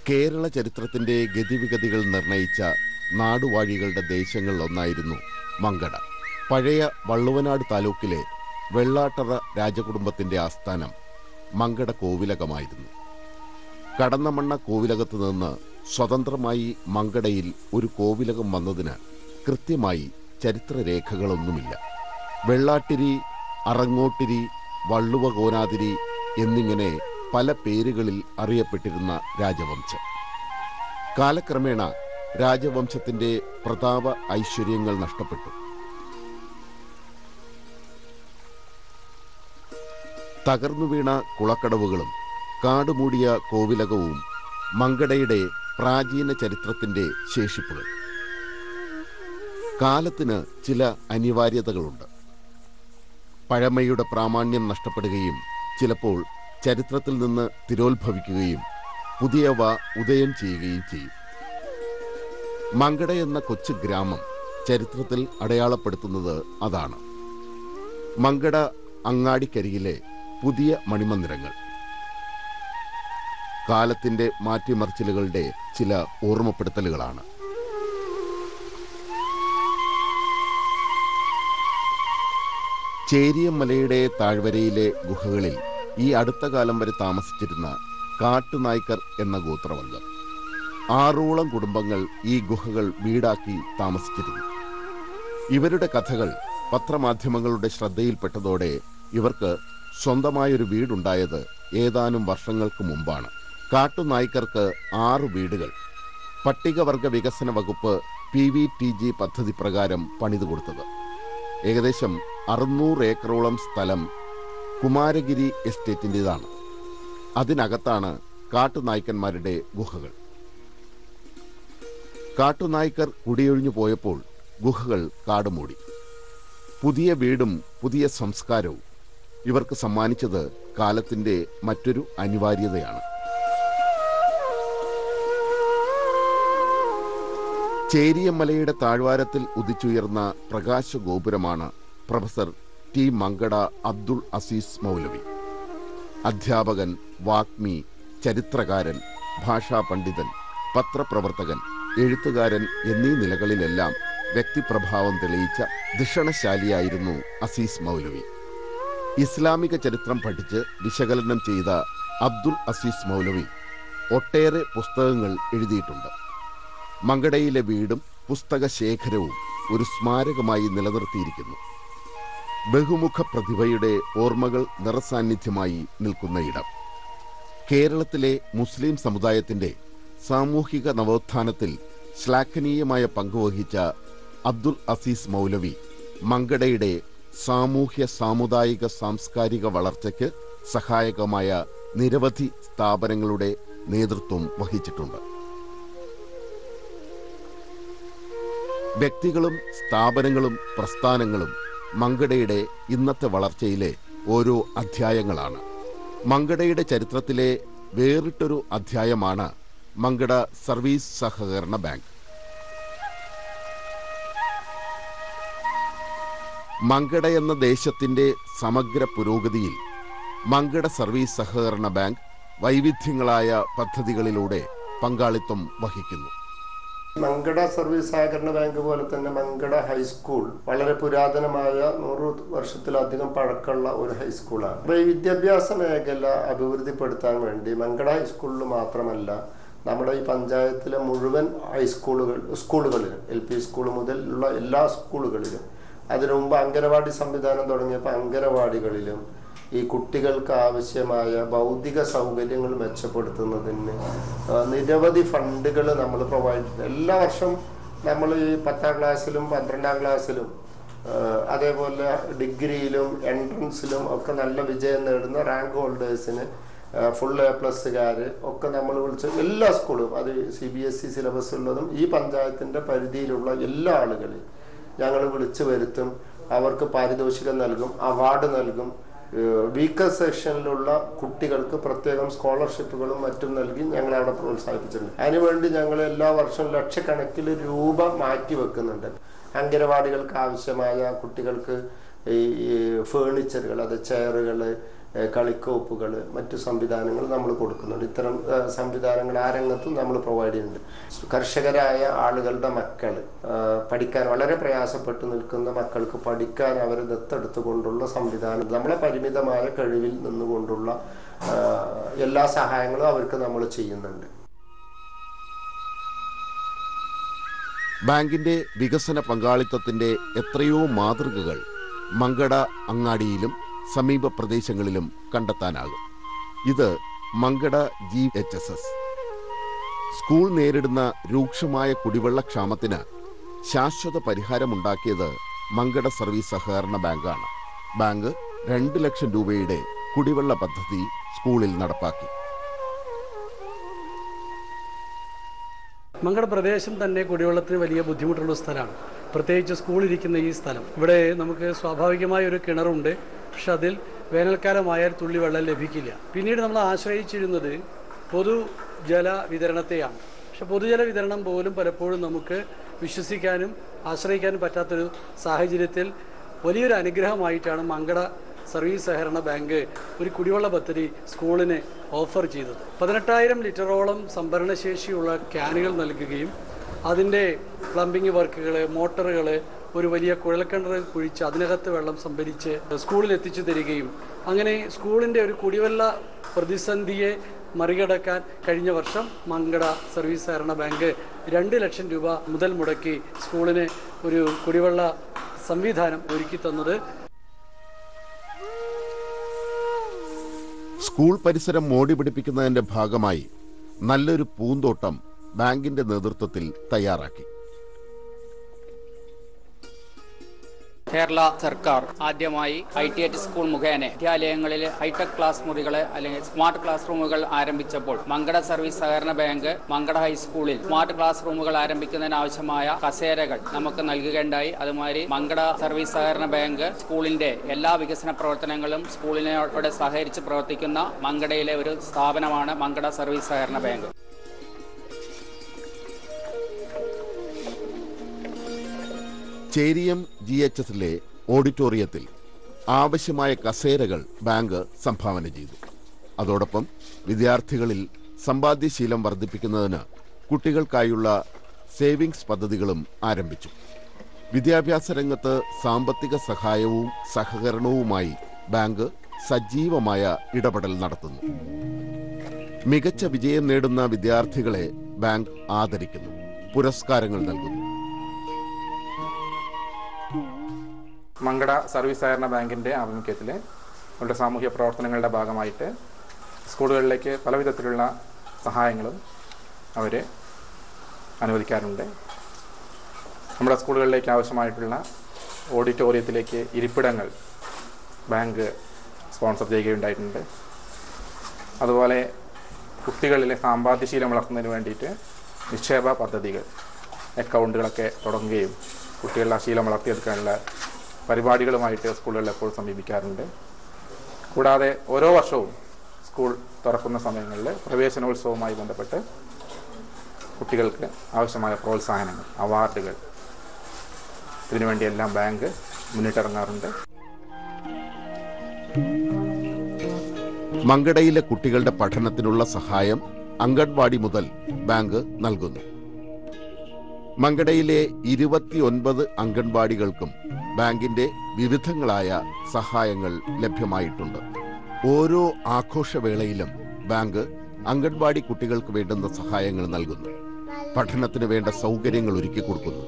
കേരള ചരിത്രത്തിന്റെ ഗതിവിഗതികൾ നിർണയിച്ച നാടുവാഴികളുടെ ദേശങ്ങളിൽ ഒന്നായിരുന്നു മങ്കട പഴയ വള്ളുവനാട് താലൂക്കിലെ വെള്ളാട്ടറ രാജകുടുംബത്തിന്റെ ആസ്ഥാനം മങ്കട കോവിലകമായിരുന്നു കടന്നമണ്ണ കോവിലകത്ത് നിന്ന് സ്വതന്ത്രമായി മങ്കടയിൽ ഒരു കോവിലകം വന്നതിന് കൃത്യമായി ചരിത്രരേഖകളൊന്നുമില്ല വെള്ളാട്ടിരി അറങ്ങോട്ടിരി വള്ളുവ കോനാതിരി എന്നിങ്ങനെ പല പേരുകളിൽ അറിയപ്പെട്ടിരുന്ന രാജവംശം കാലക്രമേണ രാജവംശത്തിന്റെ പ്രതാപ ഐശ്വര്യങ്ങൾ നഷ്ടപ്പെട്ടു തകർന്നു വീണ കുളക്കടവുകളും കാടുമൂടിയ കോവിലകവും മങ്കടയുടെ പ്രാചീന ചരിത്രത്തിന്റെ ശേഷിപ്പുകൾ കാലത്തിന് ചില അനിവാര്യതകളുണ്ട് പഴമയുടെ പ്രാമാണ്യം നഷ്ടപ്പെടുകയും ചിലപ്പോൾ ചരിത്രത്തിൽ നിന്ന് തിരോത്ഭവിക്കുകയും പുതിയവ ഉദയം ചെയ്യുകയും ചെയ്യും മങ്കട എന്ന കൊച്ചു ഗ്രാമം ചരിത്രത്തിൽ അടയാളപ്പെടുത്തുന്നത് അതാണ് മങ്കട അങ്ങാടിക്കരികിലെ പുതിയ മണിമന്ദിരങ്ങൾ കാലത്തിന്റെ മാറ്റിമറിച്ചിലുകളുടെ ചില ഓർമ്മപ്പെടുത്തലുകളാണ് ചേരിയമ്മലയുടെ താഴ്വരയിലെ ഗുഹകളിൽ ഈ അടുത്ത കാലം വരെ താമസിച്ചിരുന്ന കാട്ടുനായ്ക്കർ എന്ന ഗോത്രവർഗം ആറോളം കുടുംബങ്ങൾ ഈ ഗുഹകൾ വീടാക്കി താമസിച്ചിരുന്നു ഇവരുടെ കഥകൾ പത്രമാധ്യമങ്ങളുടെ ശ്രദ്ധയിൽപ്പെട്ടതോടെ ഇവർക്ക് സ്വന്തമായൊരു വീടുണ്ടായത് ഏതാനും വർഷങ്ങൾക്ക് മുമ്പാണ് കാട്ടുനായ്ക്കർക്ക് ആറ് വീടുകൾ പട്ടികവർഗ വികസന വകുപ്പ് പി വി ടി ജി പദ്ധതി പ്രകാരം പണിതു കൊടുത്തത് ഏകദേശം അറുന്നൂറ് ഏക്കറോളം സ്ഥലം കുമാരഗിരി എസ്റ്റേറ്റിൻ്റെതാണ് അതിനകത്താണ് കാട്ടുനായ്ക്കന്മാരുടെ ഗുഹകൾ കാട്ടുനായ്ക്കർ കുടിയൊഴിഞ്ഞു പോയപ്പോൾ ഗുഹകൾ കാടുമൂടി പുതിയ വീടും പുതിയ സംസ്കാരവും ഇവർക്ക് സമ്മാനിച്ചത് കാലത്തിന്റെ മറ്റൊരു അനിവാര്യതയാണ് ചേരിയമ്മലയുടെ താഴ്വാരത്തിൽ ഉദിച്ചുയർന്ന പ്രകാശ ഗോപുരമാണ് പ്രൊഫസർ ടി മങ്കട അബ്ദുൾ അസീസ് മൗലവി അധ്യാപകൻ വാഗ്മി ചരിത്രകാരൻ ഭാഷാ പണ്ഡിതൻ പത്രപ്രവർത്തകൻ എഴുത്തുകാരൻ എന്നീ നിലകളിലെല്ലാം വ്യക്തിപ്രഭാവം തെളിയിച്ച ധിഷണശാലിയായിരുന്നു അസീസ് മൗലവി ഇസ്ലാമിക ചരിത്രം പഠിച്ച് വിശകലനം ചെയ്ത അബ്ദുൾ അസീസ് മൗലവി ഒട്ടേറെ പുസ്തകങ്ങൾ എഴുതിയിട്ടുണ്ട് മങ്കടയിലെ വീടും പുസ്തക ശേഖരവും ഒരു സ്മാരകമായി നിലനിർത്തിയിരിക്കുന്നു ബഹുമുഖ പ്രതിഭയുടെ ഓർമ്മകൾ നിറസാന്നിധ്യമായി നിൽക്കുന്ന ഇടം കേരളത്തിലെ മുസ്ലിം സമുദായത്തിന്റെ സാമൂഹിക നവോത്ഥാനത്തിൽ ശ്ലാഘനീയമായ പങ്കുവഹിച്ച അബ്ദുൽ അസീസ് മൗലവി മങ്കടയുടെ സാമൂഹ്യ സാമുദായിക സാംസ്കാരിക വളർച്ചയ്ക്ക് സഹായകമായ നിരവധി സ്ഥാപനങ്ങളുടെ നേതൃത്വം വഹിച്ചിട്ടുണ്ട് വ്യക്തികളും സ്ഥാപനങ്ങളും പ്രസ്ഥാനങ്ങളും മങ്കടയുടെ ഇന്നത്തെ വളർച്ചയിലെ ഓരോ അധ്യായങ്ങളാണ് മങ്കടയുടെ ചരിത്രത്തിലെ വേറിട്ടൊരു അധ്യായമാണ് മങ്കട സർവീസ് സഹകരണ ബാങ്ക് മങ്കട എന്ന ദേശത്തിന്റെ സമഗ്ര പുരോഗതിയിൽ മങ്കട സർവീസ് സഹകരണ ബാങ്ക് വൈവിധ്യങ്ങളായ പദ്ധതികളിലൂടെ പങ്കാളിത്തം വഹിക്കുന്നു മങ്കട സർവീസ് സഹകരണ ബാങ്ക് പോലെ തന്നെ മങ്കട ഹൈസ്കൂൾ വളരെ പുരാതനമായ നൂറ് വർഷത്തിലധികം പഴക്കമുള്ള ഒരു ഹൈസ്കൂളാണ് അപ്പോൾ ഈ വിദ്യാഭ്യാസ മേഖല അഭിവൃദ്ധിപ്പെടുത്താൻ വേണ്ടി മങ്കട ഹൈസ്കൂളിൽ മാത്രമല്ല നമ്മുടെ ഈ പഞ്ചായത്തിലെ മുഴുവൻ ഹൈസ്കൂളുകൾ സ്കൂളുകളിലും എൽ പി സ്കൂൾ മുതൽ ഉള്ള എല്ലാ സ്കൂളുകളിലും അതിനു മുമ്പ് അംഗനവാടി സംവിധാനം തുടങ്ങിയപ്പോൾ അംഗനവാടികളിലും ഈ കുട്ടികൾക്ക് ആവശ്യമായ ഭൗതിക സൗകര്യങ്ങൾ മെച്ചപ്പെടുത്തുന്നതിന് ആ, നിരവധി ഫണ്ടുകൾ നമ്മൾ പ്രൊവൈഡ് ചെയ്തു എല്ലാ വർഷവും നമ്മൾ ഈ പത്താം ക്ലാസ്സിലും പന്ത്രണ്ടാം ക്ലാസ്സിലും ആ, അതേപോലെ ഡിഗ്രിയിലും എൻട്രൻസിലും ഒക്കെ നല്ല വിജയം നേടുന്ന റാങ്ക് ഹോൾഡേഴ്സിന് ഫുൾ എ പ്ലസ്സുകാർ ഒക്കെ നമ്മൾ വിളിച്ച് എല്ലാ സ്കൂളും അത് C B S E syllabus ഉള്ളതും ഈ പഞ്ചായത്തിൻ്റെ പരിധിയിലുള്ള എല്ലാ ആളുകളെയും ഞങ്ങൾ വിളിച്ചു വരുത്തും അവർക്ക് പാരിതോഷികം നൽകും അവാർഡ് നൽകും വീക്കർ സെക്ഷനിലുള്ള കുട്ടികൾക്ക് പ്രത്യേകം സ്കോളർഷിപ്പുകളും മറ്റും നൽകി ഞങ്ങൾ അവിടെ പ്രോത്സാഹിപ്പിച്ചിട്ടുണ്ട് അതിനുവേണ്ടി ഞങ്ങൾ എല്ലാ വർഷവും ലക്ഷക്കണക്കിന് രൂപ മാറ്റി വെക്കുന്നുണ്ട് അംഗനവാടികൾക്ക് ആവശ്യമായ കുട്ടികൾക്ക് ഈ ഫേണിച്ചറുകൾ അത് ചെയറുകൾ കളിക്കോപ്പുകൾ മറ്റു സംവിധാനങ്ങൾ നമ്മൾ കൊടുക്കുന്നുണ്ട് ഇത്തരം ആ, സംവിധാനങ്ങൾ ആ രംഗത്തും നമ്മൾ പ്രൊവൈഡ് ചെയ്യുന്നുണ്ട് കർഷകരായ ആളുകളുടെ മക്കൾ ആ, പഠിക്കാൻ വളരെ പ്രയാസപ്പെട്ട് നിൽക്കുന്ന മക്കൾക്ക് പഠിക്കാൻ അവരെ ദത്തെടുത്തുകൊണ്ടുള്ള സംവിധാനം നമ്മളെ പരിമിതമായ കഴിവിൽ നിന്നുകൊണ്ടുള്ള ആ, എല്ലാ സഹായങ്ങളും അവർക്ക് നമ്മൾ ചെയ്യുന്നുണ്ട് ബാങ്കിന്റെ വികസന പങ്കാളിത്തത്തിന്റെ എത്രയോ മാതൃകകൾ മങ്കട അങ്ങാടിയിലും സമീപ പ്രദേശങ്ങളിലും കണ്ടെത്താനാകും ഇത് Mankada G H S S school നേരിടുന്ന രൂക്ഷമായ കുടിവെള്ളക്ഷാമത്തിന് ശാശ്വത പരിഹാരമുണ്ടാക്കിയത് മങ്കട സർവീസ് സഹകരണ ബാങ്കാണ് ബാങ്ക് രണ്ട് ലക്ഷം രൂപയുടെ കുടിവെള്ള പദ്ധതി സ്കൂളിൽ നടപ്പാക്കി മങ്കട പ്രദേശം തന്നെ കുടിവെള്ളത്തിന് വലിയ ബുദ്ധിമുട്ടുള്ള സ്ഥലമാണ് പ്രത്യേകിച്ച് സ്കൂളിരിക്കുന്ന ഈ സ്ഥലം ഇവിടെ നമുക്ക് സ്വാഭാവികമായ ഒരു കിണറുണ്ട് പക്ഷെ അതിൽ വേനൽക്കാലമായാൽ തുള്ളി വെള്ളം ലഭിക്കില്ല പിന്നീട് നമ്മൾ ആശ്രയിച്ചിരുന്നത് പൊതുജല വിതരണത്തെയാണ് പക്ഷെ പൊതുജല വിതരണം പോലും പലപ്പോഴും നമുക്ക് വിശ്വസിക്കാനും ആശ്രയിക്കാനും പറ്റാത്തൊരു സാഹചര്യത്തിൽ വലിയൊരു അനുഗ്രഹമായിട്ടാണ് മങ്കട സർവീസ് സഹകരണ ബാങ്ക് ഒരു കുടിവെള്ള പദ്ധതി സ്കൂളിന് ഓഫർ ചെയ്തത് പതിനെട്ടായിരം ലിറ്ററോളം സംഭരണശേഷിയുള്ള ക്യാനുകൾ നൽകുകയും അതിൻ്റെ പ്ലംബിംഗ് വർക്കുകൾ മോട്ടറുകൾ ഒരു വലിയ കുഴൽക്കിണർ കുഴിച്ച് അതിനകത്ത് വെള്ളം സംഭരിച്ച് സ്കൂളിൽ എത്തിച്ചു തരികയും അങ്ങനെ സ്കൂളിൻ്റെ ഒരു കുടിവെള്ള പ്രതിസന്ധിയെ മറികടക്കാൻ കഴിഞ്ഞ വർഷം മങ്കട സർവീസ് സഹകരണ ബാങ്ക് രണ്ട് ലക്ഷം രൂപ മുതൽ മുടക്കി സ്കൂളിന് ഒരു കുടിവെള്ള സംവിധാനം ഒരുക്കി തന്നത് സ്കൂൾ പരിസരം മോടി പിടിപ്പിക്കുന്നതിന്റെ ഭാഗമായി നല്ലൊരു പൂന്തോട്ടം ബാങ്കിന്റെ നേതൃത്വത്തിൽ തയ്യാറാക്കി കേരള സർക്കാർ ആദ്യമായി ഐ ടി എച്ച് സ്കൂൾ മുഖേന വിദ്യാലയങ്ങളിൽ ഹൈടെക് ക്ലാസ് മുറികൾ അല്ലെങ്കിൽ സ്മാർട്ട് ക്ലാസ് റൂമുകൾ ആരംഭിച്ചപ്പോൾ മങ്കട സർവീസ് സഹകരണ ബാങ്ക് മങ്കട ഹൈസ്കൂളിൽ സ്മാർട്ട് ക്ലാസ് റൂമുകൾ ആരംഭിക്കുന്നതിന് ആവശ്യമായ കസേരകൾ നമുക്ക് നൽകുകയുണ്ടായി അതുമാതിരി മങ്കട സർവീസ് സഹകരണ ബാങ്ക് സ്കൂളിന്റെ എല്ലാ വികസന പ്രവർത്തനങ്ങളും സ്കൂളിനോട് സഹകരിച്ച് പ്രവർത്തിക്കുന്ന മങ്കടയിലെ ഒരു സ്ഥാപനമാണ് മങ്കട സർവീസ് സഹകരണ ബാങ്ക് ചേരിയം ജി എച്ച് എസിലെ ഓഡിറ്റോറിയത്തിൽ ആവശ്യമായ കസേരകൾ ബാങ്ക് സംഭാവന ചെയ്തു അതോടൊപ്പം വിദ്യാർത്ഥികളിൽ സമ്പാദ്യശീലം വർദ്ധിപ്പിക്കുന്നതിന് കുട്ടികൾക്കായുള്ള സേവിങ്സ് പദ്ധതികളും ആരംഭിച്ചു വിദ്യാഭ്യാസ രംഗത്ത് സാമ്പത്തിക സഹായവും സഹകരണവുമായി ബാങ്ക് സജീവമായ ഇടപെടൽ നടത്തുന്നു മികച്ച വിജയം നേടുന്ന വിദ്യാർത്ഥികളെ ബാങ്ക് ആദരിക്കുന്നു പുരസ്കാരങ്ങൾ നൽകുന്നു മങ്കട സർവീസ് സഹകരണ ബാങ്കിൻ്റെ ആഭിമുഖ്യത്തിൽ അവരുടെ സാമൂഹ്യ പ്രവർത്തനങ്ങളുടെ ഭാഗമായിട്ട് സ്കൂളുകളിലേക്ക് പല വിധത്തിലുള്ള സഹായങ്ങളും അവർ അനുവദിക്കാറുണ്ട് നമ്മുടെ സ്കൂളുകളിലേക്ക് ആവശ്യമായിട്ടുള്ള ഓഡിറ്റോറിയത്തിലേക്ക് ഇരിപ്പിടങ്ങൾ ബാങ്ക് സ്പോൺസർ ചെയ്യുകയുണ്ടായിട്ടുണ്ട് അതുപോലെ കുട്ടികളിലെ സാമ്പാദ്യശീലം വളർത്തുന്നതിന് വേണ്ടിയിട്ട് നിക്ഷേപ പദ്ധതികൾ അക്കൗണ്ടുകളൊക്കെ തുടങ്ങുകയും കുട്ടികളുടെ ആ ശീലം വളർത്തിയെടുക്കാനുള്ള പരിപാടികളുമായിട്ട് സ്കൂളുകളിൽ എപ്പോഴും സമീപിക്കാറുണ്ട് കൂടാതെ ഓരോ വർഷവും സ്കൂൾ തുറക്കുന്ന സമയങ്ങളിൽ പ്രവേശനോത്സവവുമായി ബന്ധപ്പെട്ട് കുട്ടികൾക്ക് ആവശ്യമായ പ്രോത്സാഹനങ്ങൾ അവാർഡുകൾ ഇതിനുവേണ്ടിയെല്ലാം ബാങ്ക് മുന്നിട്ടിറങ്ങാറുണ്ട് മങ്കടയിലെ കുട്ടികളുടെ പഠനത്തിനുള്ള സഹായം അംഗൻവാടി മുതൽ ബാങ്ക് നൽകുന്നു മങ്കടയിലെ ഇരുപത്തിയൊൻപത് അംഗൻവാടികൾക്കും ബാങ്കിന്റെ വിവിധങ്ങളായ സഹായങ്ങൾ ലഭ്യമായിട്ടുണ്ട് ഓരോ ആഘോഷവേളയിലും ബാങ്ക് അംഗൻവാടി കുട്ടികൾക്ക് വേണ്ടുന്ന സഹായങ്ങൾ നൽകുന്നു പഠനത്തിന് വേണ്ട സൗകര്യങ്ങൾ ഒരുക്കി കൊടുക്കുന്നു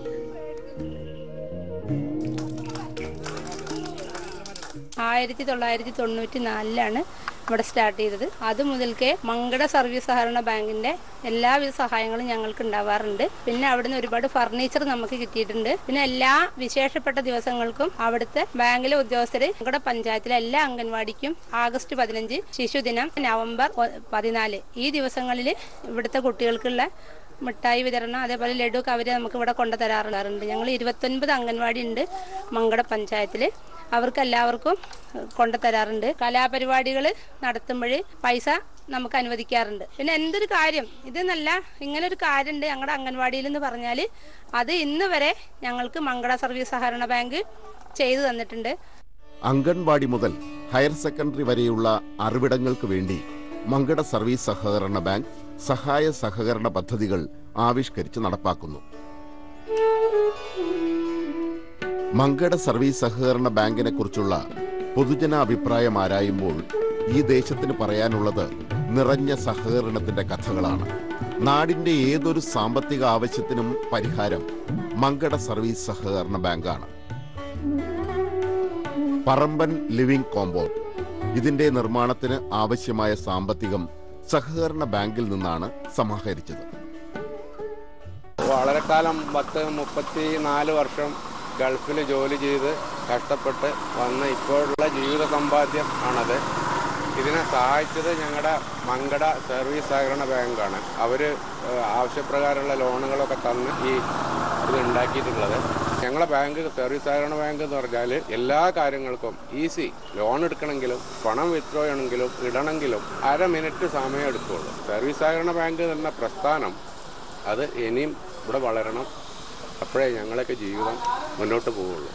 ആയിരത്തി തൊള്ളായിരത്തി തൊണ്ണൂറ്റി നാലിലാണ് ഇവിടെ സ്റ്റാർട്ട് ചെയ്തത് അത് മുതൽക്കേ മങ്കട സർവീസ് സഹകരണ ബാങ്കിന്റെ എല്ലാവിധ സഹായങ്ങളും ഞങ്ങൾക്ക് ഉണ്ടാവാറുണ്ട് പിന്നെ അവിടുന്ന് ഒരുപാട് ഫർണിച്ചർ നമുക്ക് കിട്ടിയിട്ടുണ്ട് പിന്നെ എല്ലാ വിശേഷപ്പെട്ട ദിവസങ്ങൾക്കും അവിടുത്തെ ബാങ്കിലെ ഉദ്യോഗസ്ഥര് മങ്കട പഞ്ചായത്തിലെ എല്ലാ അംഗൻവാടിക്കും ആഗസ്റ്റ് പതിനഞ്ച് ശിശുദിനം നവംബർ ഒ- പതിനാല് ഈ ദിവസങ്ങളിൽ ഇവിടുത്തെ കുട്ടികൾക്കുള്ള മിഠായി വിതരണം അതേപോലെ ലഡു കവര് നമുക്ക് ഇവിടെ കൊണ്ടു തരാറുണ്ട് ഞങ്ങൾ ഇരുപത്തൊൻപത് അംഗൻവാടി ഉണ്ട് മങ്കട പഞ്ചായത്തിൽ അവർക്ക് എല്ലാവർക്കും കൊണ്ടു തരാറുണ്ട് കലാപരിപാടികൾ നടത്തുമ്പോൾ പൈസ നമുക്ക് അനുവദിക്കാറുണ്ട് പിന്നെ എന്തൊരു കാര്യം ഇത് നല്ല ഇങ്ങനെ ഒരു കാര്യമുണ്ട് ഞങ്ങളുടെ അംഗൻവാടിയിൽ എന്ന് പറഞ്ഞാൽ അത് ഇന്ന് വരെ ഞങ്ങൾക്ക് മങ്കട സർവീസ് സഹകരണ ബാങ്ക് ചെയ്തു തന്നിട്ടുണ്ട് അംഗൻവാടി മുതൽ ഹയർ സെക്കൻഡറി വരെയുള്ള അറിവിടങ്ങൾക്ക് വേണ്ടി മങ്കട സർവീസ് സഹകരണ ബാങ്ക് സഹായ സഹകരണ പദ്ധതികൾ ആവിഷ്കരിച്ച് നടപ്പാക്കുന്നു മങ്കട സർവീസ് സഹകരണ ബാങ്കിനെ കുറിച്ചുള്ള പൊതുജന അഭിപ്രായം ആരായുമ്പോൾ ഈ ദേശത്തിന് പറയാനുള്ളത് നിറഞ്ഞ സഹകരണത്തിന്റെ കഥകളാണ് നാടിന്റെ ഏതൊരു സാമ്പത്തിക ആവശ്യത്തിനും പരിഹാരം മങ്കട സർവീസ് സഹകരണ ബാങ്കാണ് പറമ്പൻ ലിവിംഗ് കോമ്പൗണ്ട് ഇതിന്റെ നിർമ്മാണത്തിന് ആവശ്യമായ സാമ്പത്തികം സഹകരണ ബാങ്കിൽ നിന്നാണ് സമാഹരിച്ചത് വളരെ കാലം പത്ത് മുപ്പത്തി നാല് വർഷം ഗൾഫിൽ ജോലി ചെയ്ത് കഷ്ടപ്പെട്ട് വന്ന് ഇപ്പോഴുള്ള ജീവിത സമ്പാദ്യം ആണത് ഇതിനെ സഹായിച്ചത് ഞങ്ങളുടെ മങ്കട സർവീസ് സഹകരണ ബാങ്കാണ് അവർ ആവശ്യപ്രകാരമുള്ള ലോണുകളൊക്കെ തന്ന് ഈ ഇത് ഉണ്ടാക്കിയിട്ടുള്ളത് ഞങ്ങളെ ബാങ്ക് സർവീസ് സഹകരണ ബാങ്ക് എന്ന് പറഞ്ഞാൽ എല്ലാ കാര്യങ്ങൾക്കും ഈസി ലോൺ എടുക്കണമെങ്കിലും പണം വിത്ഡ്രോ ചെയ്യണമെങ്കിലും ഇടണമെങ്കിലും അര മിനിറ്റ് സമയം എടുക്കുള്ളൂ സർവീസ് സഹകരണ ബാങ്ക് എന്ന പ്രസ്ഥാനം അത് ഇനിയും ഇവിടെ വളരണം അപ്പോഴേ ഞങ്ങളൊക്കെ ജീവിതം മുന്നോട്ട് പോവുള്ളൂ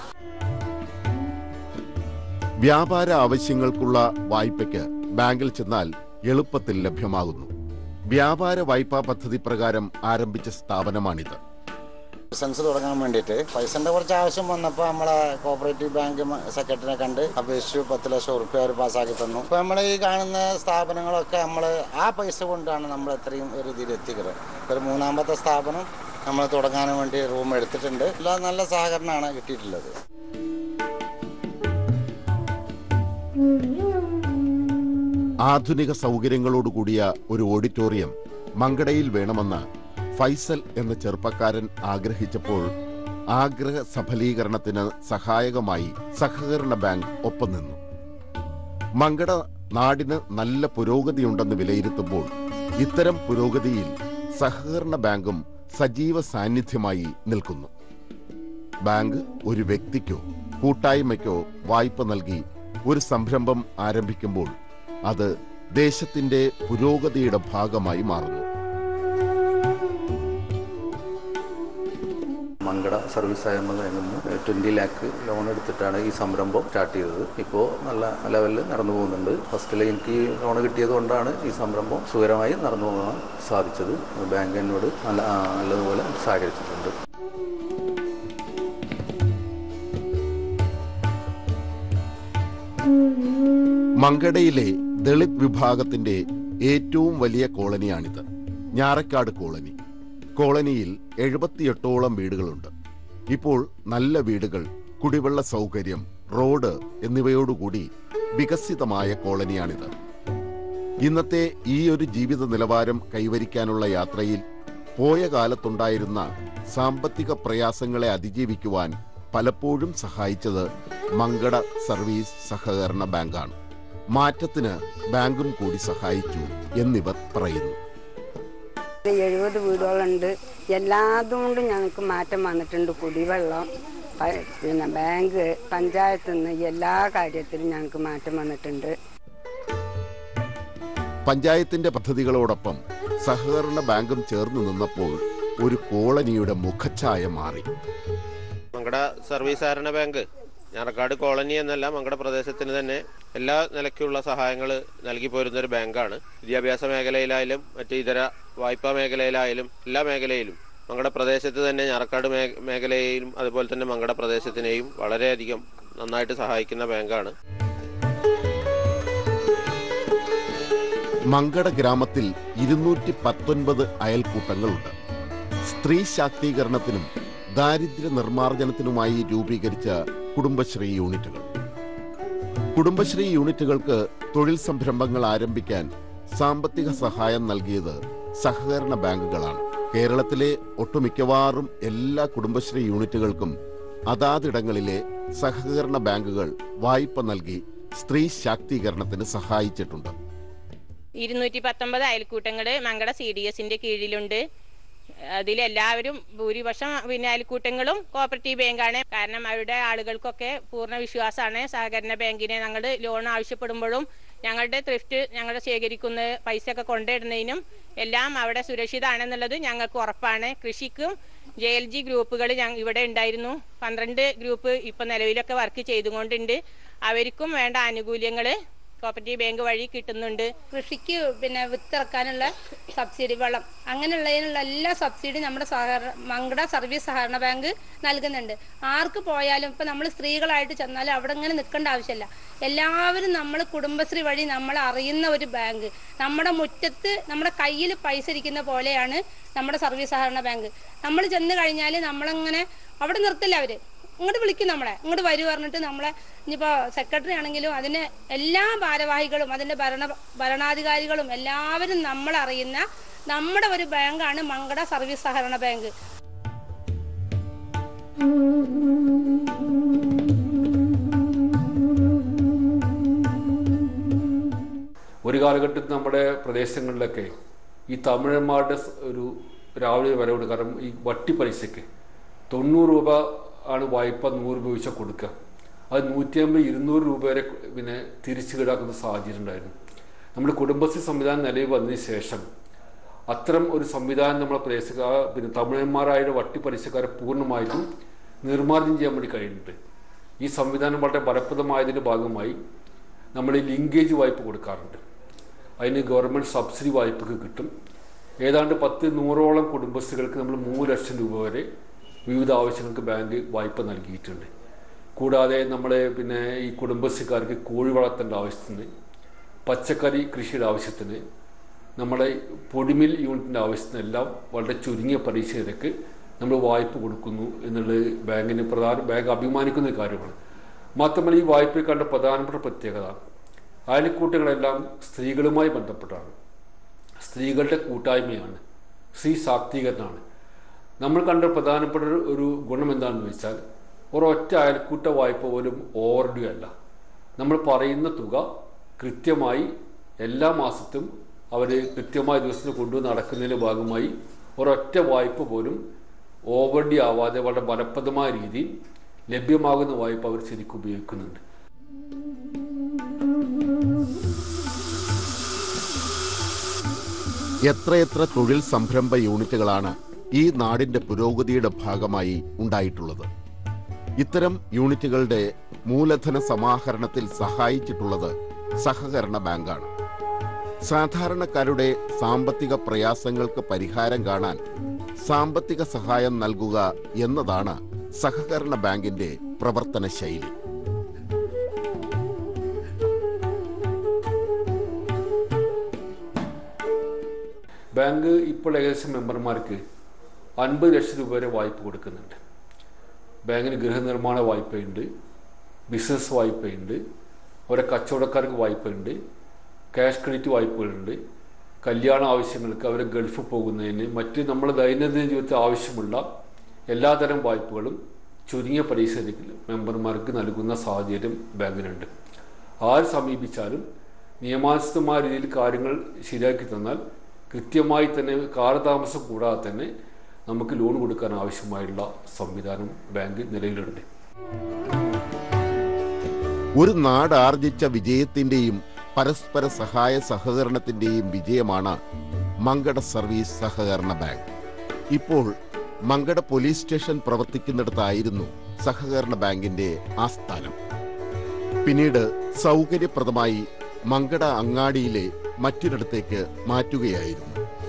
വ്യാപാര ആവശ്യങ്ങൾക്കുള്ള വായ്പയ്ക്ക് ബാങ്കിൽ ചെന്നാൽ എളുപ്പത്തിൽ ലഭ്യമാകുന്നു വ്യാപാര വായ്പാ പദ്ധതി പ്രകാരം ആരംഭിച്ച സ്ഥാപനമാണിത് ബിസിനസ് തുടങ്ങാൻ വേണ്ടിയിട്ട് പൈസന്റെ കുറച്ച് ആവശ്യം വന്നപ്പോൾ നമ്മളെ കോപ്പറേറ്റീവ് ബാങ്ക് സെക്രട്ടറിനെ കണ്ട് അപേക്ഷിച്ചു പത്ത് ലക്ഷം ഉറുപ്പ്യ അവർ പാസ്സാക്കി തന്നു ഇപ്പൊ നമ്മൾ ഈ കാണുന്ന സ്ഥാപനങ്ങളൊക്കെ നമ്മൾ ആ പൈസ കൊണ്ടാണ് നമ്മൾ ഇത്രയും ഒരു ഇതിൽ എത്തിക്കുന്നത് ഒരു മൂന്നാമത്തെ സ്ഥാപനം നമ്മൾ തുടങ്ങാൻ വേണ്ടി റൂം എടുത്തിട്ടുണ്ട് എല്ലാം നല്ല സഹകരണമാണ് കിട്ടിയിട്ടുള്ളത് ആധുനിക സൗകര്യങ്ങളോടുകൂടിയ ഒരു ഓഡിറ്റോറിയം മങ്കടയിൽ വേണമെന്ന് ഫൈസൽ എന്ന ചെറുപ്പക്കാരൻ ആഗ്രഹിച്ചപ്പോൾ ആഗ്രഹ സഫലീകരണത്തിന് സഹായകമായി സഹകരണ ബാങ്ക് ഒപ്പം നിന്നു മങ്കട നാടിന് നല്ല പുരോഗതിയുണ്ടെന്ന് വിലയിരുത്തുമ്പോൾ ഇത്തരം പുരോഗതിയിൽ സഹകരണ ബാങ്കും സജീവ സാന്നിധ്യമായി നിൽക്കുന്നു ബാങ്ക് ഒരു വ്യക്തിക്കോ കൂട്ടായ്മയ്ക്കോ വായ്പ നൽകി ഒരു സംരംഭം ആരംഭിക്കുമ്പോൾ അത് ദേശത്തിന്റെ പുരോഗതിയുടെ ഭാഗമായി മാറുന്നു മങ്കട സർവീസ് സഹകരണ ബാങ്കിൽ നിന്ന് ട്വൻറ്റി ലാക്ക് ലോൺ എടുത്തിട്ടാണ് ഈ സംരംഭം സ്റ്റാർട്ട് ചെയ്തത് ഇപ്പോൾ നല്ല ലെവലിൽ നടന്നു പോകുന്നുണ്ട് ഫസ്റ്റിൽ എനിക്ക് ലോൺ കിട്ടിയത് കൊണ്ടാണ് ഈ സംരംഭം സുഖകരമായി നടന്നു പോകാൻ സാധിച്ചത് ബാങ്ക് എന്നോട് നല്ല ആ, നല്ലതുപോലെ സഹകരിച്ചിട്ടുണ്ട് മങ്കടയിലെ ദളിത് വിഭാഗത്തിന്റെ ഏറ്റവും വലിയ കോളനിയാണിത് ഞാറക്കാട് കോളനി കോളനിയിൽ എഴുപത്തിയെട്ടോളം വീടുകളുണ്ട് ഇപ്പോൾ നല്ല വീടുകൾ കുടിവെള്ള സൗകര്യം റോഡ് എന്നിവയോടുകൂടി വികസിതമായ കോളനിയാണിത് ഇന്നത്തെ ഈ ഒരു ജീവിത നിലവാരം കൈവരിക്കാനുള്ള യാത്രയിൽ പോയ കാലത്തുണ്ടായിരുന്ന സാമ്പത്തിക പ്രയാസങ്ങളെ അതിജീവിക്കുവാൻ പലപ്പോഴും സഹായിച്ചത് മങ്കട സർവീസ് സഹകരണ ബാങ്കാണ് മാറ്റത്തിന് ബാങ്കും കൂടി സഹായിച്ചു എന്നിവർ പറയുന്നു എഴുപത് വീടുകളുണ്ട് എല്ലാതും കൊണ്ടും ഞങ്ങൾക്ക് മാറ്റം വന്നിട്ടുണ്ട് കുടിവെള്ളം പ- പിന്നെ ബാങ്ക് പഞ്ചായത്തിൽ നിന്ന് എല്ലാ കാര്യത്തിലും ഞങ്ങൾക്ക് മാറ്റം വന്നിട്ടുണ്ട് പഞ്ചായത്തിന്റെ പദ്ധതികളോടൊപ്പം സഹകരണ ബാങ്കും ചേർന്ന് നിന്നപ്പോൾ ഒരു കോളനിയുടെ മുഖച്ഛായ മാറി മങ്കട സർവീസ് സഹകരണ ബാങ്ക് ഞാറക്കാട് കോളനി എന്നല്ല മങ്കട പ്രദേശത്തിന് തന്നെ എല്ലാ നിലയ്ക്കുള്ള സഹായങ്ങൾ നൽകി പോരുന്ന ഒരു ബാങ്കാണ് വിദ്യാഭ്യാസ മേഖലയിലായാലും മറ്റ് ഇതര വായ്പാ മേഖലയിലായാലും എല്ലാ മേഖലയിലും മങ്കട പ്രദേശത്ത് തന്നെ ഞാറക്കാട് മേ- മേഖലയെയും അതുപോലെ തന്നെ മങ്കട പ്രദേശത്തിനെയും വളരെയധികം നന്നായിട്ട് സഹായിക്കുന്ന ബാങ്കാണ് മങ്കട ഗ്രാമത്തിൽ ഇരുന്നൂറ്റി പത്തൊൻപത് അയൽക്കൂട്ടങ്ങളുണ്ട് സ്ത്രീ ശാക്തീകരണത്തിനും ദാരിദ്ര്യ നിർമ്മാർജ്ജനത്തിനുമായി രൂപീകരിച്ച കുടുംബശ്രീ യൂണിറ്റുകൾ കുടുംബശ്രീ യൂണിറ്റുകൾക്ക് തൊഴിൽ സംരംഭങ്ങൾ ആരംഭിക്കാൻ സാമ്പത്തിക സഹായം നൽകിയത് സഹകരണ ബാങ്കുകളാണ് കേരളത്തിലെ ഒട്ടുമിക്കവാറും എല്ലാ കുടുംബശ്രീ യൂണിറ്റുകൾക്കും അതാതിടങ്ങളിലെ സഹകരണ ബാങ്കുകൾ വായ്പ നൽകി സ്ത്രീ ശാക്തീകരണത്തിന് സഹായിച്ചിട്ടുണ്ട് ഇരുന്നൂറ്റി പത്തൊമ്പത് അയൽക്കൂട്ടങ്ങൾ മങ്കട സി ഡി എസിന്റെ കീഴിലുണ്ട് അതിലെല്ലാവരും ഭൂരിപക്ഷം പിന്നെ അയൽക്കൂട്ടങ്ങളും കോപ്പറേറ്റീവ് ബാങ്കാണ് കാരണം അവരുടെ ആളുകൾക്കൊക്കെ പൂർണ്ണ വിശ്വാസമാണ് സഹകരണ ബാങ്കിനെ ഞങ്ങൾ ലോൺ ആവശ്യപ്പെടുമ്പോഴും ഞങ്ങളുടെ ത്രിഫ്റ്റ് ഞങ്ങൾ ശേഖരിക്കുന്ന പൈസ ഒക്കെ കൊണ്ടിടുന്നതിനും എല്ലാം അവിടെ സുരക്ഷിതമാണെന്നുള്ളത് ഞങ്ങൾക്ക് ഉറപ്പാണ് കൃഷിക്കും ജെ എൽ ജി ഗ്രൂപ്പുകൾ ഞങ്ങൾ ഇവിടെ ഉണ്ടായിരുന്നു പന്ത്രണ്ട് ഗ്രൂപ്പ് ഇപ്പം നിലവിലൊക്കെ വർക്ക് ചെയ്തുകൊണ്ടുണ്ട് അവർക്കും വേണ്ട ആനുകൂല്യങ്ങൾ കോപ്പറേറ്റീവ് ബാങ്ക് വഴി കിട്ടുന്നുണ്ട് കൃഷിക്ക് പിന്നെ വിത്തിറക്കാനുള്ള സബ്സിഡി വളം അങ്ങനെയുള്ളതിനുള്ള എല്ലാ സബ്സിഡി നമ്മുടെ സഹകരണ മങ്കട സർവീസ് സഹകരണ ബാങ്ക് നൽകുന്നുണ്ട് ആർക്ക് പോയാലും ഇപ്പം നമ്മൾ സ്ത്രീകളായിട്ട് ചെന്നാലും അവിടെ ഇങ്ങനെ നിൽക്കേണ്ട ആവശ്യമില്ല എല്ലാവരും നമ്മൾ കുടുംബശ്രീ വഴി നമ്മൾ അറിയുന്ന ഒരു ബാങ്ക് നമ്മുടെ മുറ്റത്ത് നമ്മുടെ കയ്യിൽ പൈസ ഇരിക്കുന്ന പോലെയാണ് നമ്മുടെ സർവീസ് സഹകരണ ബാങ്ക് നമ്മൾ ചെന്ന് കഴിഞ്ഞാൽ നമ്മളങ്ങനെ അവിടെ നിർത്തില്ല അവർ ഇങ്ങോട്ട് വിളിക്കും നമ്മളെ ഇങ്ങോട്ട് വരൂ പറഞ്ഞിട്ട് നമ്മളെ ഇനിയിപ്പോൾ സെക്രട്ടറി ആണെങ്കിലും അതിന് എല്ലാ ഭാരവാഹികളും അതിൻ്റെ ഭരണ ഭരണാധികാരികളും എല്ലാവരും നമ്മളറിയുന്ന നമ്മുടെ ഒരു ബാങ്കാണ് മങ്കട സർവീസ് സഹകരണ ബാങ്ക് ഒരു കാലഘട്ടത്തിൽ നമ്മുടെ പ്രദേശങ്ങളിലൊക്കെ ഈ തമിഴന്മാരുടെ സ് ഒരു രാവിലെ വരവുണ്ട് കാരണം ഈ വട്ടി പലിശയ്ക്ക് തൊണ്ണൂറ് രൂപ ആണ് വായ്പ നൂറ് രൂപ വെച്ചാൽ കൊടുക്കുക അത് നൂറ്റിയമ്പത് ഇരുന്നൂറ് രൂപ വരെ പിന്നെ തിരിച്ചു കിടാക്കുന്ന സാഹചര്യം ഉണ്ടായിരുന്നു നമ്മുടെ കുടുംബശ്രീ സംവിധാനം നിലവിൽ വന്നതിന് ശേഷം അത്തരം ഒരു സംവിധാനം നമ്മുടെ പ്രദേശക്കാർ പിന്നെ തമിഴന്മാരായ വട്ടി പലിശക്കാരെ പൂർണ്ണമായിട്ടും നിർമ്മാർജ്ജനം ചെയ്യാൻ വേണ്ടി കഴിയുന്നുണ്ട് ഈ സംവിധാനം വളരെ ഫലപ്രദമായതിൻ്റെ ഭാഗമായി നമ്മൾ ഈ ലിങ്കേജ് വായ്പ കൊടുക്കാറുണ്ട് അതിന് ഗവൺമെൻറ് സബ്സിഡി വായ്പക്ക് കിട്ടും ഏതാണ്ട് പത്ത് നൂറോളം കുടുംബശ്രീകൾക്ക് നമ്മൾ മൂന്ന് ലക്ഷം രൂപ വരെ വിവിധ ആവശ്യങ്ങൾക്ക് ബാങ്ക് വായ്പ നൽകിയിട്ടുണ്ട് കൂടാതെ നമ്മൾ പിന്നെ ഈ കുടുംബശ്രീക്കാർക്ക് കോഴി വളർത്തേണ്ട ആവശ്യത്തിന് പച്ചക്കറി കൃഷിയുടെ ആവശ്യത്തിന് നമ്മളെ പൊടിമിൽ യൂണിറ്റിൻ്റെ ആവശ്യത്തിനെല്ലാം വളരെ ചുരുങ്ങിയ പലിശ നിരക്ക് നമ്മൾ വായ്പ കൊടുക്കുന്നു എന്നുള്ളത് ബാങ്കിന് പ്രധാന ബാങ്ക് അഭിമാനിക്കുന്ന ഒരു കാര്യമാണ് മാത്രമല്ല ഈ വായ്പയിൽ കണ്ട പ്രധാനപ്പെട്ട പ്രത്യേകത അയൽക്കൂട്ടങ്ങളെല്ലാം സ്ത്രീകളുമായി ബന്ധപ്പെട്ടാണ് സ്ത്രീകളുടെ കൂട്ടായ്മയാണ് സ്ത്രീ ശാക്തീകരണമാണ് നമ്മൾ കണ്ട പ്രധാനപ്പെട്ട ഒരു- ഒരു ഗുണം എന്താണെന്ന് വെച്ചാൽ ഒരൊറ്റ അയൽക്കൂട്ട വായ്പ പോലും ഓവർ ഡ്യൂ അല്ല നമ്മൾ പറയുന്ന തുക കൃത്യമായി എല്ലാ മാസത്തും അവർ കൃത്യമായ ദിവസത്തിന് കൊണ്ടുവന്ന് നടക്കുന്നതിൻ്റെ ഭാഗമായി ഒരൊറ്റ വായ്പ പോലും ഓവർ ഡ്യൂ ആവാതെ വളരെ ഫലപ്രദമായ രീതിയിൽ ലഭ്യമാകുന്ന വായ്പ അവർ ശരിക്കും ഉപയോഗിക്കുന്നുണ്ട് എത്രയെത്ര തൊഴിൽ സംരംഭ യൂണിറ്റുകളാണ് ഈ നാടിന്റെ പുരോഗതിയുടെ ഭാഗമായി ഉണ്ടായിട്ടുള്ളത് ഇത്തരം യൂണിറ്റുകളുടെ മൂലധന സമാഹരണത്തിൽ സഹായിച്ചിട്ടുള്ളത് സഹകരണ ബാങ്കാണ് സാധാരണക്കാരുടെ സാമ്പത്തിക പ്രയാസങ്ങൾക്ക് പരിഹാരം കാണാൻ സാമ്പത്തിക സഹായം നൽകുക എന്നതാണ് സഹകരണ ബാങ്കിന്റെ പ്രവർത്തന ശൈലി ബാങ്ക് ഇപ്പോൾ ഏകദേശം മെമ്പർമാർക്ക് അൻപത് ലക്ഷം രൂപ വരെ വായ്പ കൊടുക്കുന്നുണ്ട് ബാങ്കിന് ഗൃഹനിർമ്മാണ വായ്പയുണ്ട് ബിസിനസ് വായ്പയുണ്ട് ഓരോ കച്ചവടക്കാർക്ക് വായ്പയുണ്ട് ക്യാഷ് ക്രെഡിറ്റ് വായ്പകളുണ്ട് കല്യാണ ആവശ്യങ്ങൾക്ക് അവർ ഗൾഫ് പോകുന്നതിന് മറ്റ് നമ്മുടെ ദൈനംദിന ജീവിതത്തിൽ ആവശ്യമുള്ള എല്ലാതരം വായ്പകളും ചുരുങ്ങിയ പലിശ നിരക്കിൽ മെമ്പർമാർക്ക് നൽകുന്ന സാഹചര്യം ബാങ്കിനുണ്ട് ആര് സമീപിച്ചാലും നിയമാനുസൃതമായ രീതിയിൽ കാര്യങ്ങൾ ശരിയാക്കി തന്നാൽ കൃത്യമായി തന്നെ കാലതാമസം കൂടാതെ തന്നെ നമുക്ക് ലോൺ കൊടുക്കാൻ ആവശ്യമായുള്ള സംവിധാനം ബാങ്ക് നിലവിലുണ്ട് ഒരു നാട് ആർജിച്ച വിജയത്തിന്റെയും പരസ്പര സഹായ സഹകരണത്തിന്റെയും വിജയമാണ് മങ്കട സർവീസ് സഹകരണ ബാങ്ക് ഇപ്പോൾ മങ്കട പോലീസ് സ്റ്റേഷൻ പ്രവർത്തിക്കുന്നിടത്തായിരുന്നു സഹകരണ ബാങ്കിന്റെ ആസ്ഥാനം പിന്നീട് സൗകര്യപ്രദമായി മങ്കട അങ്ങാടിയിലെ മറ്റൊരിടത്തേക്ക് മാറ്റുകയായിരുന്നു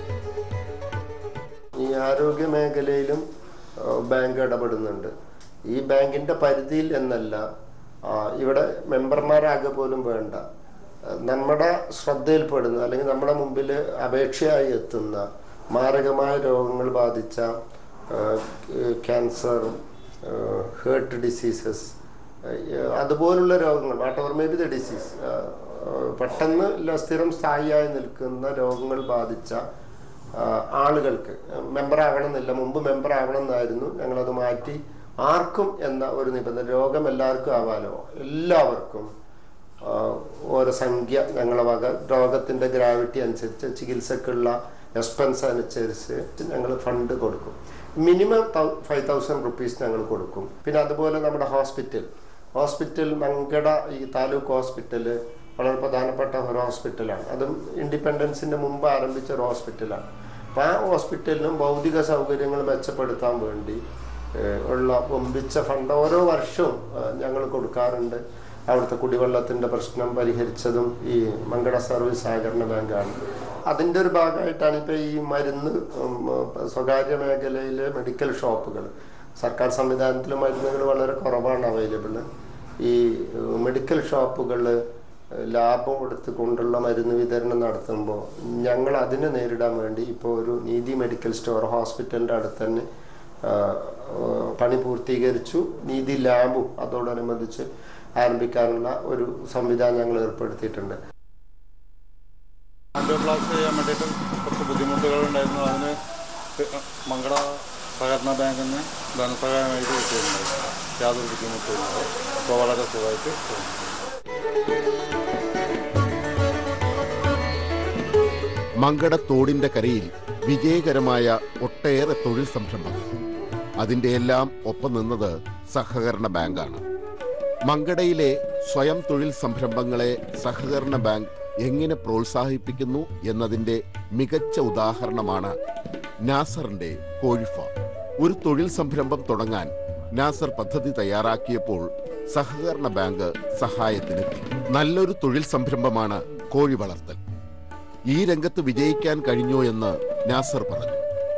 ഈ ആരോഗ്യ മേഖലയിലും ആ, ബാങ്ക് ഇടപെടുന്നുണ്ട് ഈ ബാങ്കിന്റെ പരിധിയിൽ എന്നല്ല ആ, ഇവിടെ മെമ്പർമാരാകെ പോലും വേണ്ട ആ, നമ്മുടെ ശ്രദ്ധയിൽപ്പെടുന്ന അല്ലെങ്കിൽ നമ്മുടെ മുമ്പിൽ അപേക്ഷയായി എത്തുന്ന മാരകമായ രോഗങ്ങൾ ബാധിച്ച ആ, ക്യാൻസർ ഹേർട്ട് ഡിസീസസ് അതുപോലുള്ള രോഗങ്ങൾ whatever may be the disease പെട്ടെന്ന് ല- സ്ഥിരം സ്ഥായിയായി നിൽക്കുന്ന രോഗങ്ങൾ ബാധിച്ച ആ, ആളുകൾക്ക് മെമ്പർ ആവണമെന്നില്ല മുമ്പ് മെമ്പർ ആവണം എന്നായിരുന്നു ഞങ്ങളത് മാറ്റി ആർക്കും എന്ന ഒരു നിബന്ധന രോഗം എല്ലാവർക്കും ആവാലോ എല്ലാവർക്കും ആ, ഓരോ സംഖ്യ ഞങ്ങളെ വക രോഗത്തിൻ്റെ ഗ്രാവിറ്റി അനുസരിച്ച് ചികിത്സക്കുള്ള എക്സ്പെൻസ് അനുസരിച്ച് ഞങ്ങൾ ഫണ്ട് കൊടുക്കും മിനിമം ഫൈവ് തൗസൻഡ് റുപ്പീസ് ഞങ്ങൾ കൊടുക്കും പിന്നെ അതുപോലെ നമ്മുടെ ഹോസ്പിറ്റൽ ഹോസ്പിറ്റൽ മങ്കട ഈ താലൂക്ക് ഹോസ്പിറ്റൽ വളരെ പ്രധാനപ്പെട്ട ഒരു ഹോസ്പിറ്റലാണ് അതും ഇൻഡിപെൻഡൻസിൻ്റെ മുമ്പ് ആരംഭിച്ച ഒരു ഹോസ്പിറ്റലാണ് അപ്പം ആ ഹോസ്പിറ്റലിനും ഭൗതിക സൗകര്യങ്ങൾ മെച്ചപ്പെടുത്താൻ വേണ്ടി ഏഹ്, ഉള്ള ഒമ്പിച്ച ഫണ്ട് ഓരോ വർഷവും ഞങ്ങൾ കൊടുക്കാറുണ്ട് അവിടുത്തെ കുടിവെള്ളത്തിൻ്റെ പ്രശ്നം പരിഹരിച്ചതും ഈ മങ്കട സർവീസ് സഹകരണ ബാങ്കാണ് അതിൻ്റെ ഒരു ഭാഗമായിട്ടാണ് ഇപ്പോൾ ഈ മരുന്ന് ഉം, സ്വകാര്യ മേഖലയിലെ മെഡിക്കൽ ഷോപ്പുകൾ സർക്കാർ സംവിധാനത്തിൽ മരുന്നുകൾ വളരെ കുറവാണ് അവൈലബിൾ ഈ ഏഹ്, മെഡിക്കൽ ഷോപ്പുകൾ ലാഭം എടുത്തുകൊണ്ടുള്ള മരുന്ന് വിതരണം നടത്തുമ്പോൾ ഞങ്ങൾ അതിനെ നേരിടാൻ വേണ്ടി ഇപ്പോൾ ഒരു നീതി മെഡിക്കൽ സ്റ്റോർ ഹോസ്പിറ്റലിൻ്റെ അടുത്ത് തന്നെ ആ, ആ, പണി പൂർത്തീകരിച്ചു നീതി ലാബും അതോടനുബന്ധിച്ച് ആരംഭിക്കാനുള്ള ഒരു സംവിധാനം ഞങ്ങൾ ഏർപ്പെടുത്തിയിട്ടുണ്ട് ആൻഡോപ്ലാസ്റ്റ് ചെയ്യാൻ വേണ്ടിയിട്ട് കുറച്ച് ബുദ്ധിമുട്ടുകൾ ഉണ്ടായിരുന്നു അതിന് മംഗള സഹകരണ ബാങ്കിൽ നിന്ന് ധനസഹായമായിട്ട് കിട്ടിയിരുന്നത് യാതൊരു ബുദ്ധിമുട്ടില്ലാതെ ഇപ്പോൾ വളരെ സുഖമായിട്ട് പോകുന്നു മങ്കട തോടിന്റെ കരയിൽ വിജയകരമായ ഒട്ടേറെ തൊഴിൽ സംരംഭങ്ങൾ അതിന്റെ എല്ലാം ഒപ്പം നിന്നത് സഹകരണ ബാങ്കാണ് മങ്കടയിലെ സ്വയം തൊഴിൽ സംരംഭങ്ങളെ സഹകരണ ബാങ്ക് എങ്ങനെ പ്രോത്സാഹിപ്പിക്കുന്നു എന്നതിന്റെ മികച്ച ഉദാഹരണമാണ് നാസറിന്റെ കോഴിഫാം ഒരു തൊഴിൽ സംരംഭം തുടങ്ങാൻ നാസർ പദ്ധതി തയ്യാറാക്കിയപ്പോൾ സഹകരണ ബാങ്ക് സഹായത്തിനെത്തി നല്ലൊരു തൊഴിൽ സംരംഭമാണ് കോഴി വളർത്തൽ ഈ രംഗത്ത് വിജയിക്കാൻ കഴിഞ്ഞോ എന്ന് നാസർ പറഞ്ഞു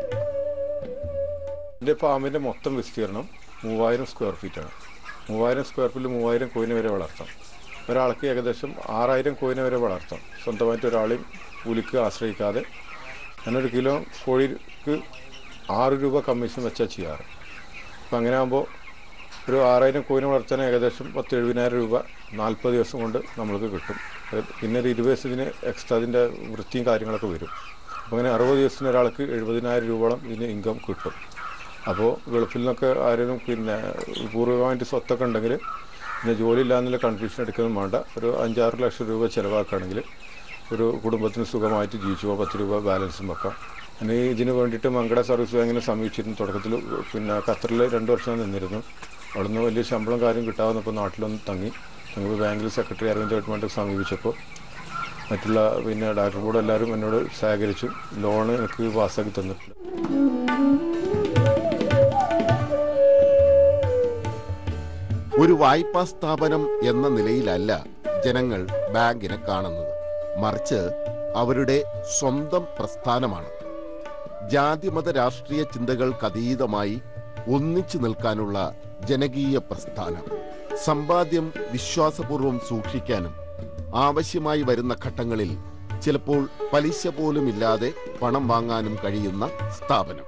എൻ്റെ ഫാമിൻ്റെ മൊത്തം വിസ്തീർണം മൂവായിരം സ്ക്വയർ ഫീറ്റാണ് മൂവായിരം സ്ക്വയർ ഫീറ്റിൽ മൂവായിരം കോയിനെ വരെ വളർത്താം ഒരാൾക്ക് ഏകദേശം ആറായിരം കോയിനെ വരെ വളർത്താം സ്വന്തമായിട്ട് ഒരാളെയും കൂലിക്ക് ആശ്രയിക്കാതെ ഞാനൊരു കിലോ കോഴിക്ക് ആറ് രൂപ കമ്മീഷൻ വെച്ചാൽ ചെയ്യാറ് അപ്പം അങ്ങനെ ആകുമ്പോൾ ഒരു ആറായിരം കോയിനെ വളർത്താൻ ഏകദേശം പത്ത് എഴുപതിനായിരം രൂപ നാൽപ്പത് ദിവസം കൊണ്ട് നമ്മൾക്ക് കിട്ടും അത് പിന്നെ ഒരു ഇരുപത് ദിവസത്തിന് എക്സ്ട്രാ അതിൻ്റെ വൃത്തിയും കാര്യങ്ങളൊക്കെ വരും അപ്പോൾ അങ്ങനെ അറുപത് ദിവസത്തിന് ഒരാൾക്ക് എഴുപതിനായിരം രൂപയോളം ഇതിന് ഇൻകം കിട്ടും അപ്പോൾ ഗൾഫിൽ നിന്നൊക്കെ ആരെങ്കിലും പിന്നെ പൂർവികമായിട്ട് സ്വത്തൊക്കെ ഉണ്ടെങ്കിൽ പിന്നെ ജോലി ഇല്ലാന്നുള്ള കൺഫ്യൂഷൻ എടുക്കൊന്നും വേണ്ട ഒരു അഞ്ചാറ് ലക്ഷം രൂപ ചിലവാക്കുകയാണെങ്കിൽ ഒരു കുടുംബത്തിന് സുഖമായിട്ട് ജീവിച്ചു പോകാം പത്ത് രൂപ ബാലൻസും വെക്കാം അങ്ങനെ ഇതിന് വേണ്ടിയിട്ട് മങ്കട സർവീസ് ബാങ്കിനെ സമീപിച്ചിരുന്നു തുടക്കത്തിൽ പിന്നെ ഖത്തറിൽ രണ്ട് വർഷം നിന്നിരുന്നു അവിടുന്ന് വലിയ ശമ്പളം കാര്യം കിട്ടാവുന്നപ്പോൾ നാട്ടിലൊന്ന് തങ്ങി തങ്ങിപ്പോൾ ബാങ്കിൽ സെക്രട്ടറി അരവിന്ദ് ഗവൺമെൻറ് സമീപിച്ചപ്പോൾ മറ്റുള്ള പിന്നെ ഡയറക്ടർ ബോർഡ് എല്ലാവരും എന്നോട് സഹകരിച്ചു ലോൺ എനിക്ക് പാസ്സാക്കി തന്നിട്ടുണ്ട് ഒരു വായ്പാ സ്ഥാപനം എന്ന നിലയിലല്ല ജനങ്ങൾ ബാങ്കിനെ കാണുന്നത് മറിച്ച് അവരുടെ സ്വന്തം പ്രസ്ഥാനമാണ് ജാതിമത രാഷ്ട്രീയ ചിന്തകൾക്കതീതമായി ഒന്നിച്ചു നിൽക്കാനുള്ള ജനകീയ പ്രസ്ഥാനം സമ്പാദ്യം വിശ്വാസപൂർവം സൂക്ഷിക്കാനും ആവശ്യമായി വരുന്ന ഘട്ടങ്ങളിൽ ചിലപ്പോൾ പലിശ പോലുമില്ലാതെ പണം വാങ്ങാനും കഴിയുന്ന സ്ഥാപനം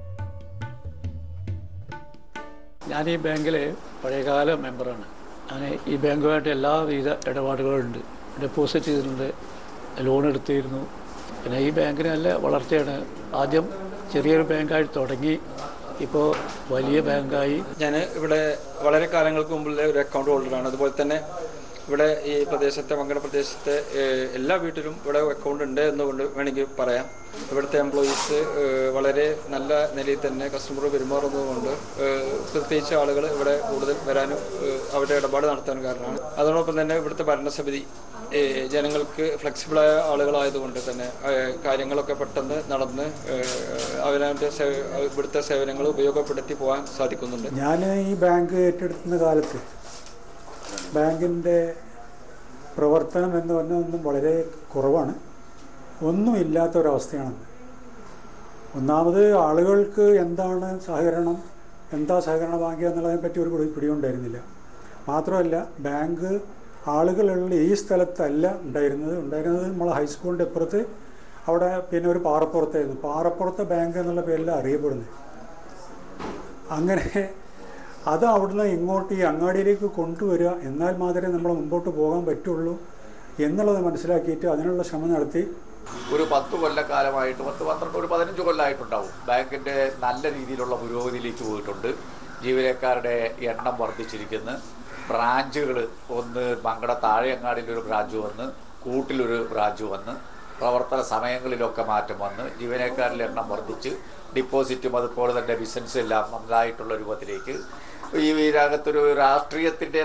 ഞാൻ ഈ ബാങ്കിലെ പഴയകാല മെമ്പറാണ് ഞാൻ ഈ ബാങ്കുമായിട്ട് എല്ലാവിധ ഇടപാടുകളുണ്ട് ഡെപ്പോസിറ്റ് ചെയ്തിട്ടുണ്ട് ലോൺ എടുത്തിരുന്നു പിന്നെ ഈ ബാങ്കിനെ നല്ല വളർച്ചയാണ് ആദ്യം ചെറിയൊരു ബാങ്കായി തുടങ്ങി ഇപ്പോൾ വലിയ ബാങ്കായി ഞാൻ ഇവിടെ വളരെ കാലങ്ങൾക്ക് മുമ്പുള്ള ഒരു അക്കൗണ്ട് ഹോൾഡറാണ് അതുപോലെ തന്നെ ഇവിടെ ഈ പ്രദേശത്തെ മങ്കട പ്രദേശത്തെ ഏഹ്, എല്ലാ വീട്ടിലും ഇവിടെ അക്കൗണ്ട് ഉണ്ട് എന്നുകൊണ്ട് വേണമെങ്കിൽ പറയാം ഇവിടുത്തെ എംപ്ലോയീസ് വളരെ നല്ല നിലയിൽ തന്നെ കസ്റ്റമർ പെരുമാറുന്നതുകൊണ്ട് ഏഹ്, പ്രത്യേകിച്ച് ആളുകൾ ഇവിടെ കൂടുതൽ വരാനും ഏഹ്, അവരുടെ ഇടപാട് നടത്താനും കാരണമാണ് അതോടൊപ്പം തന്നെ ഇവിടുത്തെ ഭരണസമിതി ഏഹ്, ജനങ്ങൾക്ക് ഫ്ലെക്സിബിളായ ആളുകളായതുകൊണ്ട് തന്നെ ഏഹ്, കാര്യങ്ങളൊക്കെ പെട്ടെന്ന് നടന്ന് ഏഹ്, അവരവൻ്റെ സേവ- ഇവിടുത്തെ സേവനങ്ങൾ ഉപയോഗപ്പെടുത്തി പോകാൻ സാധിക്കുന്നുണ്ട് ഞാൻ ഈ ബാങ്ക് ഏറ്റെടുക്കുന്ന കാലത്ത് ബാങ്കിൻ്റെ പ്രവർത്തനം എന്ന് പറഞ്ഞതൊന്നും വളരെ കുറവാണ് ഒന്നുമില്ലാത്ത ഒരവസ്ഥയാണ് ഒന്നാമത് ആളുകൾക്ക് എന്താണ് സഹകരണം എന്താ സഹകരണ ബാങ്ക് എന്നുള്ളതിനെ പറ്റി ഒരു പിടി പിടിയുണ്ടായിരുന്നില്ല മാത്രമല്ല ബാങ്ക് ആളുകളുള്ള ഈ സ്ഥലത്തല്ല ഉണ്ടായിരുന്നത് ഉണ്ടായിരുന്നത് നമ്മളെ ഹൈസ്കൂളിൻ്റെ അപ്പുറത്ത് അവിടെ പിന്നെ ഒരു പാറപ്പുറത്തായിരുന്നു പാറപ്പുറത്തെ ബാങ്ക് എന്നുള്ള പേരിലാണ് അറിയപ്പെടുന്നത് അങ്ങനെ അത് അവിടുന്ന് ഇങ്ങോട്ട് ഈ അങ്ങാടിയിലേക്ക് കൊണ്ടുവരിക എന്നാൽ മാത്രമേ നമ്മൾ മുമ്പോട്ട് പോകാൻ പറ്റുള്ളൂ എന്നുള്ളത് മനസ്സിലാക്കിയിട്ട് അതിനുള്ള ശ്രമം നടത്തി ഒരു പത്ത് കൊല്ലക്കാലമായിട്ട് പത്ത് പന്ത്രണ്ട് ഒരു പതിനഞ്ച് കൊല്ലമായിട്ടുണ്ടാവും ബാങ്കിൻ്റെ നല്ല രീതിയിലുള്ള പുരോഗതിയിലേക്ക് പോയിട്ടുണ്ട് ജീവനക്കാരുടെ എണ്ണം വർദ്ധിച്ചിരിക്കുന്നു ബ്രാഞ്ചുകൾ ഒന്ന് മങ്കട താഴെയങ്ങാടിയിലൊരു ബ്രാഞ്ച് വന്ന് കൂട്ടിലൊരു ബ്രാഞ്ച് വന്ന് പ്രവർത്തന സമയങ്ങളിലൊക്കെ മാറ്റം വന്ന് ജീവനക്കാരുടെ എണ്ണം വർദ്ധിച്ച് ഡിപ്പോസിറ്റും അതുപോലെ തന്നെ ബിസിനസ് എല്ലാം നന്നായിട്ടുള്ള രൂപത്തിലേക്ക് ഈ ഇതിനകത്തൊരു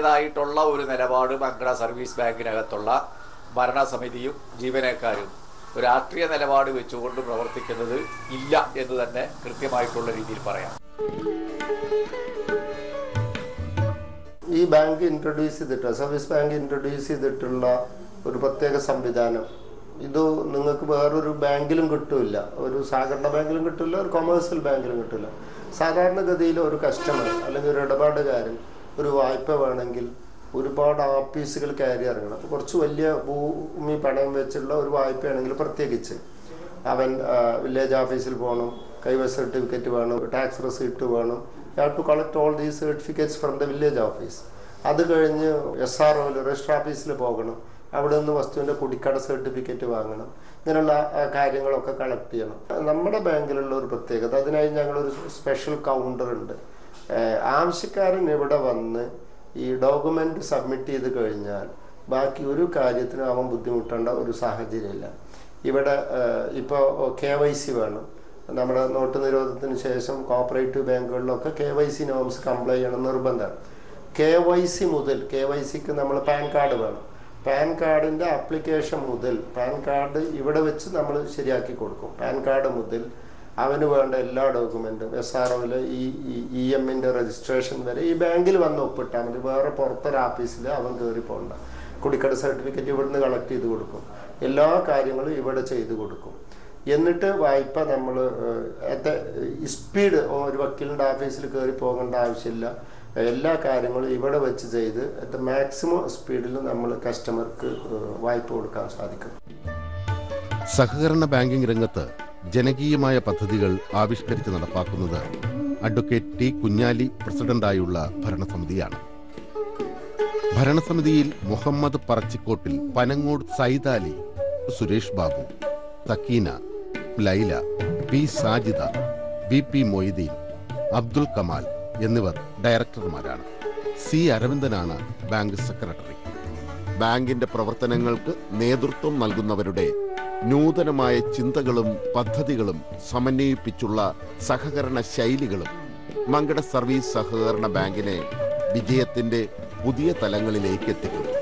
രാഷ്ട്രീയത്തിൻ്റെതായിട്ടുള്ള ഒരു നിലപാട് മങ്കട സർവീസ് ബാങ്കിനകത്തുള്ള ഭരണസമിതിയും ജീവനക്കാരും രാഷ്ട്രീയ നിലപാട് വെച്ചുകൊണ്ട് പ്രവർത്തിക്കുന്നത് ഇല്ല എന്ന് തന്നെ കൃത്യമായിട്ടുള്ള രീതിയിൽ പറയാം ഈ ബാങ്ക് ഇൻട്രൊഡ്യൂസ് ചെയ്തിട്ട് സർവീസ് ബാങ്ക് ഇൻട്രൊഡ്യൂസ് ചെയ്തിട്ടുള്ള ഒരു പ്രത്യേക സംവിധാനം ഇത് നിങ്ങൾക്ക് വേറൊരു ബാങ്കിലും കിട്ടില്ല ഒരു സഹകരണ ബാങ്കിലും കിട്ടില്ല ഒരു കൊമേഴ്സ്യൽ ബാങ്കിലും കിട്ടില്ല സാധാരണഗതിയിൽ ഒരു കസ്റ്റമർ അല്ലെങ്കിൽ ഒരു ഇടപാടുകാരൻ ഒരു വായ്പ വേണമെങ്കിൽ ഒരുപാട് ആഫീസുകൾ കയറി ഇറങ്ങണം അപ്പോൾ കുറച്ച് വലിയ ഭൂമി പണയം വെച്ചുള്ള ഒരു വായ്പയാണെങ്കിൽ പ്രത്യേകിച്ച് അവൻ വില്ലേജ് ഓഫീസിൽ പോകണം കൈവശ സർട്ടിഫിക്കറ്റ് വേണം ടാക്സ് റെസിപ്റ്റ് വേണം have to collect all these certificates from the village office അത് കഴിഞ്ഞ് എസ് ആർ ഒയിൽ രജിസ്റ്റർ ഓഫീസിൽ പോകണം അവിടെ നിന്ന് വസ്തുവിൻ്റെ കുടിക്കട സർട്ടിഫിക്കറ്റ് വാങ്ങണം ഇങ്ങനെയുള്ള ആ, കാര്യങ്ങളൊക്കെ കളക്ട് ചെയ്യണം നമ്മുടെ ബാങ്കിലുള്ള ഒരു പ്രത്യേകത അതിനായി ഞങ്ങളൊരു സ്പെഷ്യൽ കൗണ്ടർ ഉണ്ട് ഏഹ്, ആവശ്യക്കാരൻ ഇവിടെ വന്ന് ഈ ഡോക്യുമെന്റ് സബ്മിറ്റ് ചെയ്ത് കഴിഞ്ഞാൽ ബാക്കി ഒരു കാര്യത്തിനും അവൻ ബുദ്ധിമുട്ടേണ്ട ഒരു സാഹചര്യമില്ല ഇവിടെ ഇപ്പോൾ കെ വൈ സി വേണം നമ്മുടെ നോട്ട് നിരോധനത്തിന് ശേഷം കോപ്പറേറ്റീവ് ബാങ്കുകളിലൊക്കെ K Y C norms comply ചെയ്യണം നിർബന്ധമാണ് കെ വൈ സി മുതൽ കെ വൈ സിക്ക് നമ്മൾ പാൻ കാർഡ് വേണം പാൻ കാർഡിൻ്റെ ആപ്ലിക്കേഷൻ മുതൽ പാൻ കാർഡ് ഇവിടെ വെച്ച് നമ്മൾ ശരിയാക്കി കൊടുക്കും പാൻ കാർഡ് മുതൽ അവന് വേണ്ട എല്ലാ ഡോക്യുമെൻറ്റും എസ് ആർ ഒയില് ഈ ഇ എമ്മിൻ്റെ രജിസ്ട്രേഷൻ വരെ ഈ ബാങ്കിൽ വന്ന് ഒപ്പിട്ടാൽ മതി വേറെ പുറത്തൊരു ഓഫീസിൽ അവൻ കയറി പോകണ്ട കുടിക്കട സർട്ടിഫിക്കറ്റ് ഇവിടുന്ന് കളക്ട് ചെയ്ത് കൊടുക്കും എല്ലാ കാര്യങ്ങളും ഇവിടെ ചെയ്ത് കൊടുക്കും എന്നിട്ട് വായ്പ നമ്മൾ സ്പീഡ് ഒരു വക്കീലിൻ്റെ ഓഫീസിൽ കയറി പോകേണ്ട ആവശ്യമില്ല എല്ലാ കാര്യങ്ങളും ഇവിടെ വെച്ച് ചെയ്ത് അറ്റ് മാക്സിമം സ്പീഡിൽ നമ്മൾ കസ്റ്റമർക്ക് വായ്പ കൊടുക്കാൻ സാധിക്കും സഹകരണ ബാങ്കിംഗ് രംഗത്ത് ജനകീയമായ പദ്ധതികൾ ആവിഷ്കരിച്ച് നടപ്പാക്കുന്നത് അഡ്വക്കേറ്റ് ടി കുഞ്ഞാലി പ്രസിഡന്റായുള്ള ഭരണസമിതിയാണ് ഭരണസമിതിയിൽ മുഹമ്മദ് പറച്ചിക്കോട്ടിൽ Panangod Saidali Suresh Babu Thakkeena Laila P Sajida V P Moideen Abdul Kamal എന്നിവർ ഡയറക്ടർമാരാണ് സി അരവിന്ദനാണ് ബാങ്ക് സെക്രട്ടറി ബാങ്കിന്റെ പ്രവർത്തനങ്ങൾക്ക് നേതൃത്വം നൽകുന്നവരുടെ നൂതനമായ ചിന്തകളും പദ്ധതികളും സമന്വയിപ്പിച്ചുള്ള സഹകരണ ശൈലികളും മങ്കട സർവീസ് സഹകരണ ബാങ്കിനെ വിജയത്തിന്റെ പുതിയ തലങ്ങളിലേക്ക് എത്തിക്കുന്നു